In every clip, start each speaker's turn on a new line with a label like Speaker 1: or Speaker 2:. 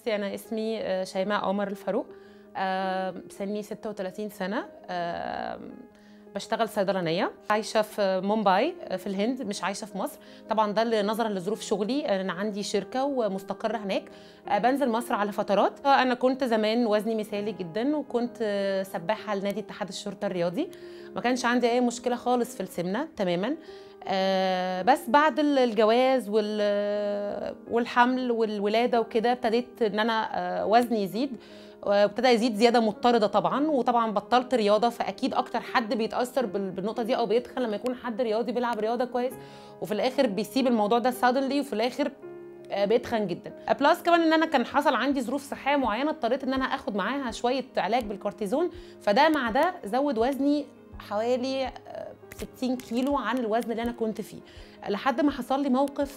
Speaker 1: نفسي انا اسمي آه، شيماء عمر الفاروق آه، سني 36 سنه آه، بشتغل صيدلانيه عايشه في مومباي آه، في الهند مش عايشه في مصر طبعا ده اللي نظرا لظروف شغلي انا عندي شركه ومستقره هناك آه، بنزل مصر على فترات آه، انا كنت زمان وزني مثالي جدا وكنت آه، سباحه لنادي اتحاد الشرطه الرياضي ما كانش عندي اي مشكله خالص في السمنه تماما آه، بس بعد ال- الجواز وال- والحمل والولاده وكده ابتديت ان انا آه، وزني يزيد وابتدى يزيد زياده مضطرده طبعا وطبعا بطلت رياضه فاكيد اكتر حد بيتاثر بال- بالنقطه دي او بيتخن لما يكون حد رياضي بيلعب رياضه كويس وفي الاخر بيسيب الموضوع ده suddenly وفي الاخر آه، بيتخن جدا بلس كمان ان انا كان حصل عندي ظروف صحيه معينه اضطريت ان انا اخد معاها شويه علاج بالكورتيزون فده مع ده زود وزني حوالي آه، 60 كيلو عن الوزن اللي انا كنت فيه لحد ما حصل لي موقف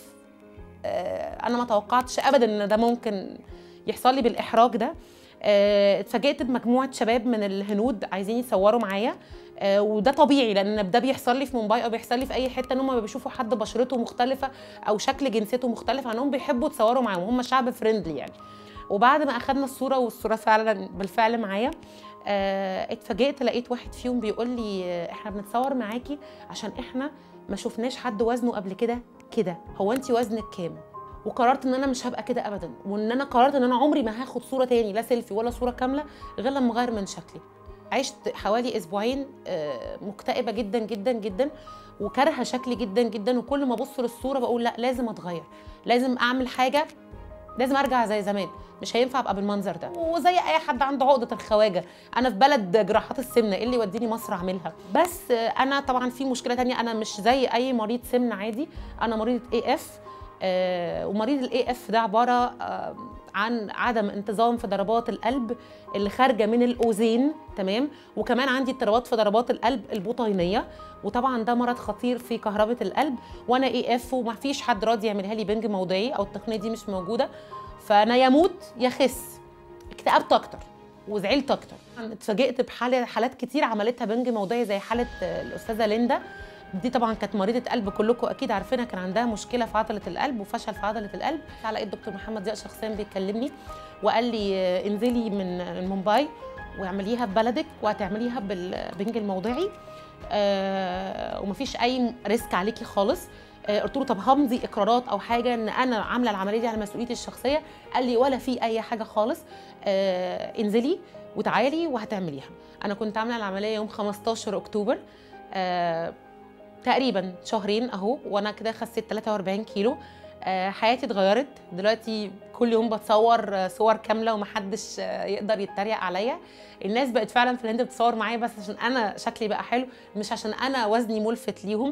Speaker 1: آه، انا ما توقعتش ابدا ان ده ممكن يحصل لي بالاحراج ده آه، اتفاجئت بمجموعه شباب من الهنود عايزين يصوروا معايا آه، وده طبيعي لان ده بيحصل لي في مومباي او بيحصل لي في اي حته ان هم بيشوفوا حد بشرته مختلفه او شكل جنسيته مختلف عنهم بيحبوا يتصوروا معاهم هم شعب فريندلي يعني وبعد ما اخدنا الصوره والصوره فعلا بالفعل معايا آه، اتفاجئت لقيت واحد فيهم بيقول لي آه، احنا بنتصور معاكي عشان احنا ما شفناش حد وزنه قبل كده كده هو انت وزنك كام وقررت ان انا مش هبقى كده ابدا وان انا قررت ان انا عمري ما هاخد صوره تاني لا سيلفي ولا صوره كامله غير لما اغير من شكلي عشت حوالي اسبوعين آه، مكتئبه جدا جدا جدا وكارهه شكلي جدا جدا وكل ما ابص للصوره بقول لا لازم اتغير لازم اعمل حاجه لازم ارجع زي زمان مش هينفع ابقى بالمنظر ده وزي اي حد عنده عقده الخواجه انا في بلد جراحات السمنه ايه اللي يوديني مصر اعملها بس آه، انا طبعا في مشكله تانية انا مش زي اي مريض سمنه عادي انا مريضه اي اف ومريض الاي اف ده عباره آه، عن عدم انتظام في ضربات القلب اللي خارجه من الاذين تمام وكمان عندي اضطرابات في ضربات القلب البطينيه وطبعا ده مرض خطير في كهربة القلب وانا اي اف وما فيش حد راضي يعملها لي بنج موضعي او التقنيه دي مش موجوده فانا يموت يخس اكتئبت اكتر وزعلت اكتر اتفاجئت بحالة حالات كتير عملتها بنج موضعي زي حاله آه، الاستاذه ليندا دي طبعا كانت مريضه قلب كلكم اكيد عارفينها كان عندها مشكله في عضله القلب وفشل في عضله القلب لقيت دكتور محمد ضياء شخصيا بيكلمني وقال لي آه، انزلي من من مومباي واعمليها في بلدك وهتعمليها بالبنج الموضعي آه ومفيش اي ريسك عليكي خالص آه قلت له طب همضي اقرارات او حاجه ان انا عامله العمليه دي على مسؤوليتي الشخصيه قال لي ولا في اي حاجه خالص آه انزلي وتعالي وهتعمليها انا كنت عامله العمليه يوم 15 اكتوبر آه تقريبا شهرين اهو وانا كده خسيت 43 كيلو آه حياتي اتغيرت دلوقتي كل يوم بتصور آه، صور كامله ومحدش آه، يقدر يتريق عليا الناس بقت فعلا في الهند بتصور معايا بس عشان انا شكلي بقى حلو مش عشان انا وزني ملفت ليهم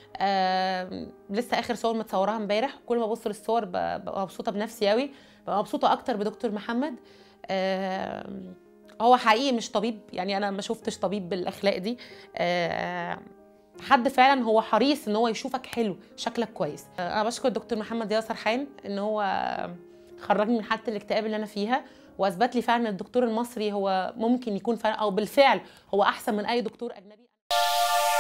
Speaker 1: آه لسه اخر صور متصوراها امبارح كل ما ابص للصور ب- ببقى مبسوطه بنفسي قوي ببقى مبسوطه اكتر بدكتور محمد آه هو حقيقي مش طبيب يعني انا ما شفتش طبيب بالاخلاق دي آه حد فعلا هو حريص ان هو يشوفك حلو شكلك كويس آه، انا بشكر دكتور محمد ضياء سرحان ان هو خرجني من حاله الاكتئاب اللي انا فيها واثبت لي فعلا ان الدكتور المصري هو ممكن يكون فعلا او بالفعل هو احسن من اي دكتور اجنبي